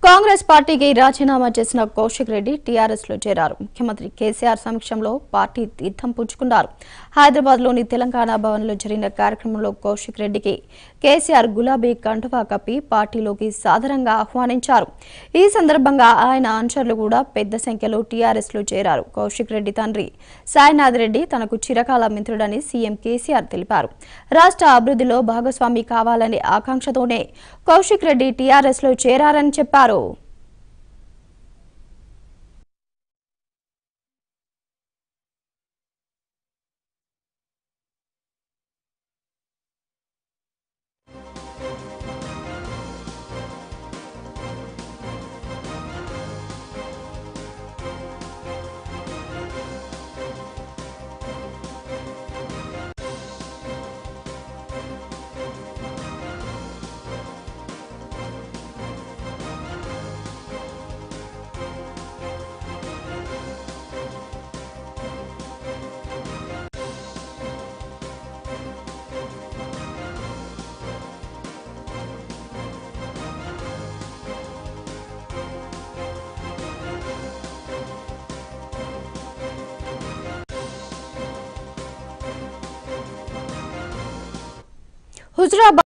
కాంగ్రెస్ పార్టీకి రాజీనామా చేసిన కౌశిక్ రెడ్డి టీఆర్ఎస్ లో చేరారు ముఖ్యమంత్రి కేసీఆర్ సమక్షంలో పార్టీ తీర్థం పుచ్చుకున్నారు హైదరాబాద్ లోని తెలంగాణ భవన్ లో జరిగిన కార్యక్రమంలో కౌశిక్ రెడ్డికి కేసీఆర్ గులాబీ కండువా కప్పి పార్టీలోకి సాదరంగా ఆహ్వానించారు ఈ సందర్భంగా ఆయన అనుచరులు కూడా పెద్ద సంఖ్యలో టీఆర్ఎస్ లో చేరారు కౌశిక్ రెడ్డి తండ్రి సాయినాథ్ రెడ్డి తనకు చిరకాల మిత్రుడని సీఎం కేసీఆర్ తెలిపారు రాష్ట్ర అభివృద్ధిలో భాగస్వామి కావాలనే ఆకాంక్షతోనే కౌశిక్ రెడ్డి టీఆర్ఎస్ లో చేరారని చెప్పారు హుజురాబాద్